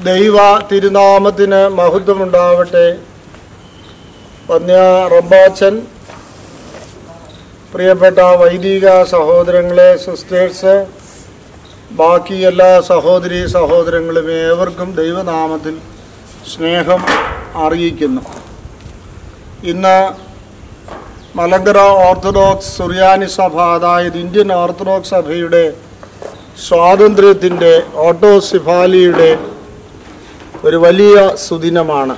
ദൈവ തിരുനാമത്തിന് മഹത്വമുണ്ടാവട്ടെ വന്യ റംബാച്ചൻ പ്രിയപ്പെട്ട വൈദിക സഹോദരങ്ങളെ സിസ്റ്റേഴ്സ് ബാക്കി എല്ലാ സഹോദരി സഹോദരങ്ങളും ഏവർക്കും ദൈവനാമത്തിൽ സ്നേഹം അറിയിക്കുന്നു ഇന്ന് മലങ്കര ഓർത്തഡോക്സ് സുറിയാനി സഭ അതായത് ഇന്ത്യൻ ഓർത്തഡോക്സ് സഭയുടെ സ്വാതന്ത്ര്യത്തിൻ്റെ ഓട്ടോസിഫാലിയുടെ ഒരു വലിയ സുദിനമാണ്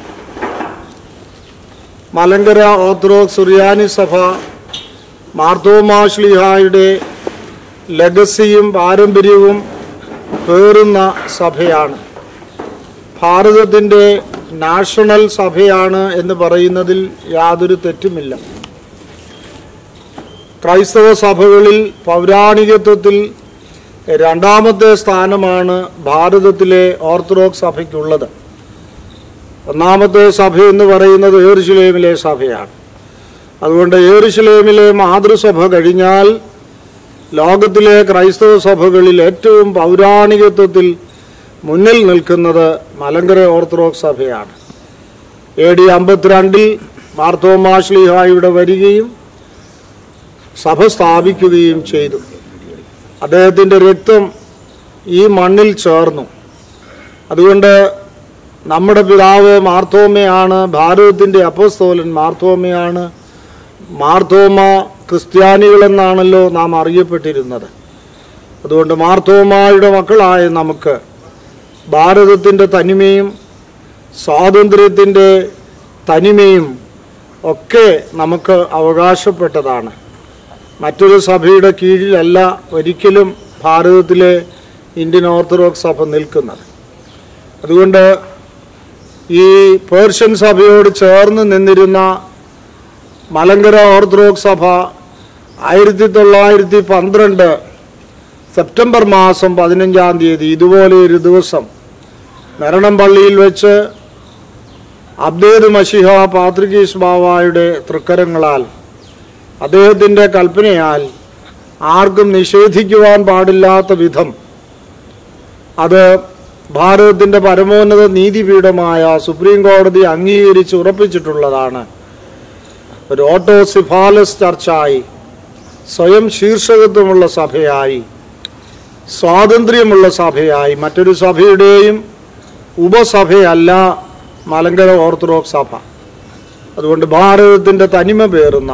മലങ്കര ഓർത്തഡോക്സ് സുറിയാനി സഭ മാർത്തോമാശ്ലിഹായുടെ ലഗസിയും പാരമ്പര്യവും പേറുന്ന സഭയാണ് ഭാരതത്തിൻ്റെ നാഷണൽ സഭയാണ് എന്ന് പറയുന്നതിൽ യാതൊരു തെറ്റുമില്ല ക്രൈസ്തവ സഭകളിൽ പൗരാണികത്വത്തിൽ രണ്ടാമത്തെ സ്ഥാനമാണ് ഭാരതത്തിലെ ഓർത്തഡോക്സ് സഭയ്ക്കുള്ളത് ഒന്നാമത്തെ സഭ എന്ന് പറയുന്നത് ഏറുശലേമിലെ സഭയാണ് അതുകൊണ്ട് ഏറുശലേമിലെ മാതൃസഭ കഴിഞ്ഞാൽ ലോകത്തിലെ ക്രൈസ്തവ സഭകളിൽ ഏറ്റവും പൗരാണികത്വത്തിൽ മുന്നിൽ നിൽക്കുന്നത് മലങ്കര ഓർത്തഡോക്സ് സഭയാണ് എ ഡി അമ്പത്തിരണ്ടിൽ മാർത്തോമാശ്ലിഹായുടെ വരികയും സഭ സ്ഥാപിക്കുകയും ചെയ്തു അദ്ദേഹത്തിൻ്റെ രക്തം ഈ മണ്ണിൽ ചേർന്നു അതുകൊണ്ട് നമ്മുടെ പിതാവ് മാർത്തോമയാണ് ഭാരതത്തിൻ്റെ അപ്പസ്തോലൻ മാർത്തോമയാണ് മാർത്തോമ ക്രിസ്ത്യാനികളെന്നാണല്ലോ നാം അറിയപ്പെട്ടിരുന്നത് അതുകൊണ്ട് മാർത്തോമായുടെ മക്കളായ നമുക്ക് ഭാരതത്തിൻ്റെ തനിമയും സ്വാതന്ത്ര്യത്തിൻ്റെ തനിമയും ഒക്കെ നമുക്ക് അവകാശപ്പെട്ടതാണ് മറ്റൊരു സഭയുടെ കീഴിലല്ല ഒരിക്കലും ഭാരതത്തിലെ ഇന്ത്യൻ ഓർത്തഡോക്സ് സഭ നിൽക്കുന്നത് അതുകൊണ്ട് ഈ പേർഷ്യൻ സഭയോട് ചേർന്ന് നിന്നിരുന്ന മലങ്കര ഓർത്തഡോക്സ് സഭ ആയിരത്തി തൊള്ളായിരത്തി പന്ത്രണ്ട് സെപ്റ്റംബർ മാസം പതിനഞ്ചാം തീയതി ഇതുപോലെ ഒരു ദിവസം മരണം പള്ളിയിൽ വെച്ച് അബ്ദേദ് മഷിഹ പാത്രികീസ് ബാവായുടെ തൃക്കരങ്ങളാൽ അദ്ദേഹത്തിൻ്റെ കൽപ്പനയാൽ ആർക്കും നിഷേധിക്കുവാൻ പാടില്ലാത്ത വിധം അത് ഭാരതത്തിൻ്റെ പരമോന്നത നീതിപീഠമായ സുപ്രീം കോടതി അംഗീകരിച്ച് ഉറപ്പിച്ചിട്ടുള്ളതാണ് ഒരു ഓട്ടോസിഫാലസ് ചർച്ചായി സ്വയം ശീർഷകത്വമുള്ള സഭയായി സ്വാതന്ത്ര്യമുള്ള സഭയായി മറ്റൊരു സഭയുടെയും ഉപസഭയല്ല മലങ്കര ഓർത്തഡോക്സ് സഭ അതുകൊണ്ട് ഭാരതത്തിൻ്റെ തനിമ പേറുന്ന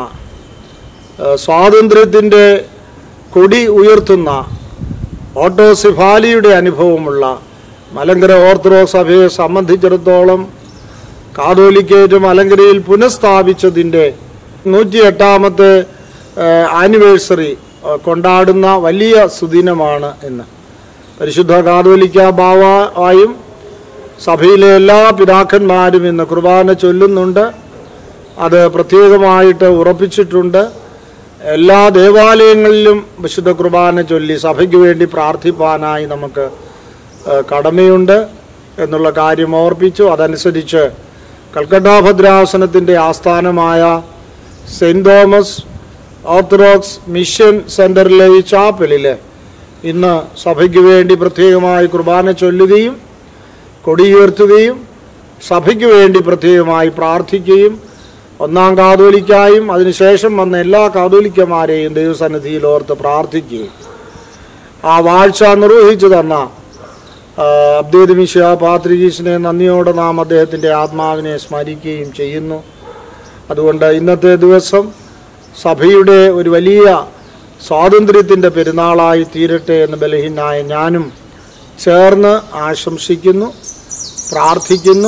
ഏഹ്, സ്വാതന്ത്ര്യത്തിൻ്റെ കൊടി ഉയർത്തുന്ന ഓട്ടോസിഫാലിയുടെ അനുഭവമുള്ള മലങ്കര ഓർത്തഡോക്സ് സഭയെ സംബന്ധിച്ചിടത്തോളം കാതോലിക്കേറ്റ് മലങ്കരയിൽ പുനഃസ്ഥാപിച്ചതിൻ്റെ നൂറ്റി എട്ടാമത്തെ ആനിവേഴ്സറി കൊണ്ടാടുന്ന വലിയ സുദിനമാണ് ഇന്ന് പരിശുദ്ധ കാതോലിക്ക ബാവായും സഭയിലെ എല്ലാ പിതാക്കന്മാരും ഇന്ന് കുർബാന ചൊല്ലുന്നുണ്ട് അത് പ്രത്യേകമായിട്ട് ഉറപ്പിച്ചിട്ടുണ്ട് എല്ലാ ദേവാലയങ്ങളിലും വിശുദ്ധ കുർബാന ചൊല്ലി സഭയ്ക്ക് വേണ്ടി പ്രാർത്ഥിപ്പാനായി നമുക്ക് ഏഹ്, കടമയുണ്ട് എന്നുള്ള കാര്യം ഓർപ്പിച്ചു അതനുസരിച്ച് കൽക്കട്ട ഭദ്രാസനത്തിൻ്റെ ആസ്ഥാനമായ സെൻറ് തോമസ് ഓർത്തഡോക്സ് മിഷൻ സെൻറ്ററിലെ ഈ ചാപ്പലിൽ ഇന്ന് സഭയ്ക്ക് വേണ്ടി പ്രത്യേകമായി കുർബാന ചൊല്ലുകയും കൊടിയുയർത്തുകയും സഭയ്ക്ക് വേണ്ടി പ്രത്യേകമായി പ്രാർത്ഥിക്കുകയും ഒന്നാം കാതോലിക്കായും അതിനുശേഷം വന്ന എല്ലാ കാതോലിക്കന്മാരെയും ദൈവസന്നിധിയിൽ ഓർത്ത് പ്രാർത്ഥിക്കുകയും ആ വാഴ്ച നിർവഹിച്ചു തന്ന ആ, അബ്ദേദ് മിഷ പാത്രികീസിനെ നന്ദിയോടെ നാം അദ്ദേഹത്തിൻ്റെ ആത്മാവിനെ സ്മരിക്കുകയും ചെയ്യുന്നു അതുകൊണ്ട് ഇന്നത്തെ ദിവസം സഭയുടെ ഒരു വലിയ സ്വാതന്ത്ര്യത്തിൻ്റെ പെരുന്നാളായി തീരട്ടെ എന്ന് ബലഹീനായ ഞാനും ചേർന്ന് ആശംസിക്കുന്നു പ്രാർത്ഥിക്കുന്നു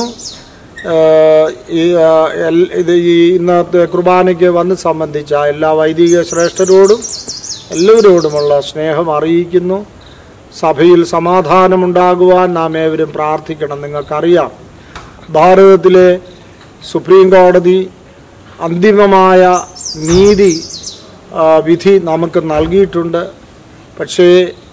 ഏഹ് ഈ ആ, എൽ- ഇത് ഈ ഇന്നത്തെ കുർബാനയ്ക്ക് വന്ന് സംബന്ധിച്ച എല്ലാ വൈദിക ശ്രേഷ്ഠരോടും എല്ലാവരോടുമുള്ള സ്നേഹം അറിയിക്കുന്നു സഭയിൽ സമാധാനമുണ്ടാകുവാൻ നാം ഏവരും പ്രാർത്ഥിക്കണം നിങ്ങൾക്കറിയാം ഭാരതത്തിലെ സുപ്രീം കോടതി അന്തിമമായ നീതി ആ, വിധി നമുക്ക് നൽകിയിട്ടുണ്ട് പക്ഷേ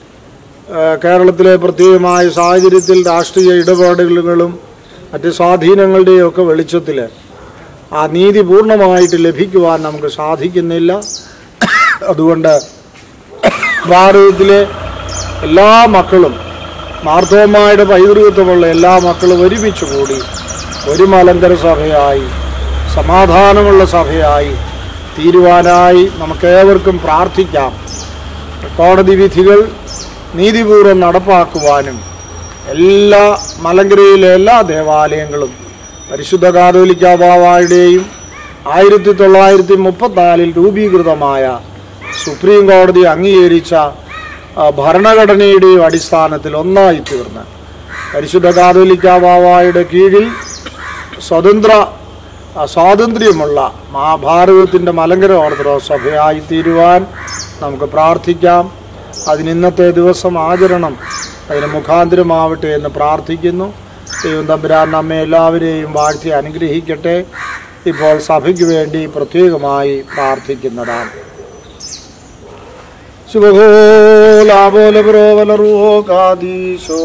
ആ, കേരളത്തിലെ പ്രത്യേകമായ സാഹചര്യത്തിൽ രാഷ്ട്രീയ ഇടപെടലുകളും മറ്റ് സ്വാധീനങ്ങളുടെയും ഒക്കെ വെളിച്ചത്തിൽ ആ നീതി പൂർണ്ണമായിട്ട് ലഭിക്കുവാൻ നമുക്ക് സാധിക്കുന്നില്ല അതുകൊണ്ട് ഭാരതത്തിലെ എല്ലാ മക്കളും മാർത്തോമായുടെ പൈതൃകത്വമുള്ള എല്ലാ മക്കളും ഒരുമിച്ച് കൂടി ഒരു മലങ്കര സഭയായി സമാധാനമുള്ള സഭയായി തീരുവാനായി നമുക്കേവർക്കും പ്രാർത്ഥിക്കാം കോടതി വിധികൾ നീതിപൂർവ്വം നടപ്പാക്കുവാനും എല്ലാ മലങ്കരയിലെ എല്ലാ ദേവാലയങ്ങളും പരിശുദ്ധ കാതോലിക്ക ബാവായുടെയും ആയിരത്തി തൊള്ളായിരത്തി മുപ്പത്തിനാലിൽ രൂപീകൃതമായ സുപ്രീം കോടതി അംഗീകരിച്ച ആ, ഭരണഘടനയുടെയും അടിസ്ഥാനത്തിൽ ഒന്നായി തീർന്ന് പരിശുദ്ധ കാതോലിക്ക ബാവായുടെ കീഴിൽ സ്വതന്ത്ര ആ, സ്വാതന്ത്ര്യമുള്ള മഹാഭാരതത്തിൻ്റെ മലങ്കര ഓർത്തഡോക്സ് സഭയായി തീരുവാൻ നമുക്ക് പ്രാർത്ഥിക്കാം അതിന് ഇന്നത്തെ ദിവസം ആചരണം അതിന് മുഖാന്തരമാവട്ടെ എന്ന് പ്രാർത്ഥിക്കുന്നു ദൈവം തമ്പുരാൻ നമ്മെ എല്ലാവരെയും വാഴ്ത്തി അനുഗ്രഹിക്കട്ടെ ഇപ്പോൾ സഭയ്ക്ക് വേണ്ടി പ്രത്യേകമായി പ്രാർത്ഥിക്കുന്നതാണ് ശുഭഗോലാപോല പ്രോവലറുവോ കാദീശോ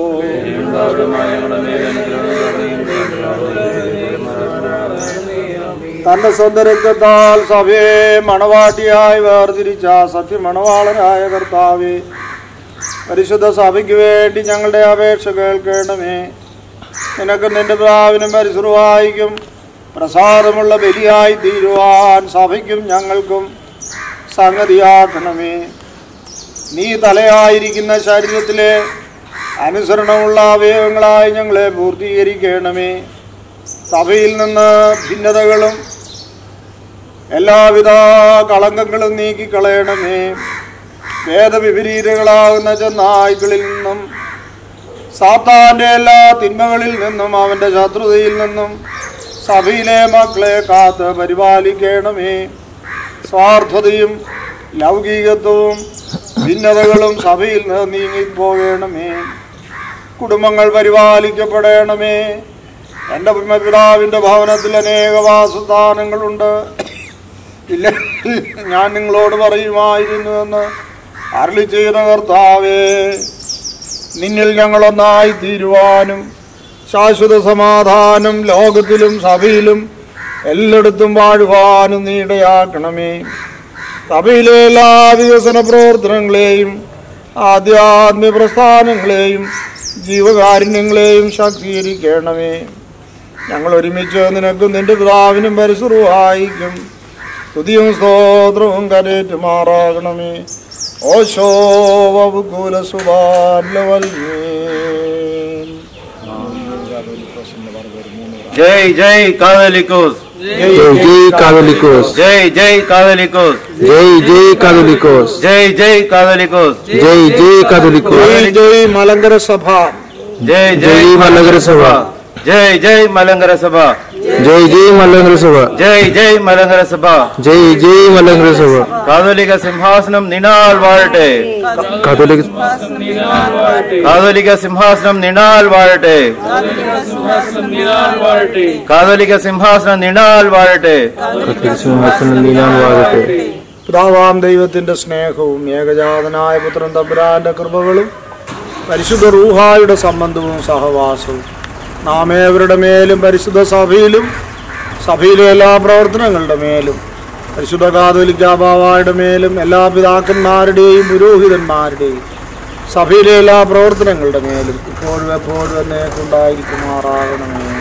തന്റെ സ്വന്തം രക്തത്താൽ സഭയെ മണവാട്ടിയായി വേർതിരിച്ച സത്യമണവാളനായ കർത്താവെ പരിശുദ്ധ സഭയ്ക്ക് വേണ്ടി ഞങ്ങളുടെ അപേക്ഷ കേൾക്കണമേ നിനക്ക് നിന്റെ പ്രാവിനും പരിസരവായിക്കും പ്രസാദമുള്ള ബലിയായി തീരുവാൻ സഭയ്ക്കും ഞങ്ങൾക്കും സംഗതിയാക്കണമേ നീ തലയായിരിക്കുന്ന ശരീരത്തിലെ അനുസരണമുള്ള അവയവങ്ങളായി ഞങ്ങളെ പൂർത്തീകരിക്കണമേ സഭയിൽ നിന്ന് ഭിന്നതകളും എല്ലാവിധ കളങ്കങ്ങളും നീക്കിക്കളയണമേ വേദവിപരീതങ്ങളാകുന്ന ചെന്നായ്ക്കളിൽ നിന്നും സാത്താന്റെ എല്ലാ തിന്മകളിൽ നിന്നും അവന്റെ ശത്രുതയിൽ നിന്നും സഭയിലെ മക്കളെ കാത്ത് പരിപാലിക്കണമേ സ്വാർത്ഥതയും ലൗകികത്വവും ഭിന്നതകളും സഭയിൽ നിന്ന് നീങ്ങിപ്പോകണമേ കുടുംബങ്ങൾ പരിപാലിക്കപ്പെടണമേ എൻ്റെ പിതാവിൻ്റെ ഭവനത്തിൽ അനേക വാസസ്ഥാനങ്ങളുണ്ട് ഇല്ല ഞാൻ നിങ്ങളോട് പറയുമായിരുന്നുവെന്ന് അരളി ചെയ്യുന്ന കർത്താവേ നിന്നിൽ ഞങ്ങളൊന്നായി തീരുവാനും ശാശ്വത സമാധാനം ലോകത്തിലും സഭയിലും എല്ലായിടത്തും വാഴുവാനും നീ ഇടയാക്കണമേ സഭയിലെ എല്ലാ വികസന പ്രവർത്തനങ്ങളെയും ആധ്യാത്മിക പ്രസ്ഥാനങ്ങളെയും ജീവകാരുണ്യങ്ങളെയും ശാക്തീകരിക്കണമേ ഞങ്ങൾ ഒരുമിച്ച് നിനക്കും നിന്റെ പിതാവിനും പരിസുറുവായിക്കും സ്തുതിയും സ്തോത്രവും കരേറ്റുമാറാകണമേ ഓശോ വകുല జై జై కాదలికోస్ జై జై కాథలికోస్ జై జై కాదలికోస్ జై జై కాథలికోస్ జై జై కాదలికోస్ జై జై కాథలికోస్ ജയ് ജയ് മലങ്കര സഭ జై జై మల్లగర సభ జై జై మలంగర సభ జై జై మల్లగర సభ జై జై మలంగర సభ జై జై మల్లగర సభ కాదలిక సింహాసనం నినాల్ వాഴട്ടെ కాథలిక్ కాదలిక సింహాసనం నినాల్ వాഴട്ടെ కాదలిక సింహాసనం నినాల్ వాഴട്ടെ కాథలిక్ సింహాసనం నీలాం వాడటే പിതാവാം ദൈവത്തിന്റെ സ്നേഹവും ഏകജാതനായ പുത്രൻ തമ്പുരാന്റെ കൃപകളും പരിശുദ്ധ റൂഹായുടെ സംബന്ധവും സഹവാസവും നാം ഏവരുടെ മേലും പരിശുദ്ധ സഭയിലും സഭയിലെ എല്ലാ പ്രവർത്തനങ്ങളുടെ മേലും പരിശുദ്ധ കാതോലിക്കാബാവായുടെ മേലും എല്ലാ പിതാക്കന്മാരുടെയും പുരോഹിതന്മാരുടെയും സഭയിലെ എല്ലാ പ്രവർത്തനങ്ങളുടെ മേലും ഇപ്പോഴും എപ്പോഴും എന്നേക്കുണ്ടായിരിക്കുമാറാകണമേ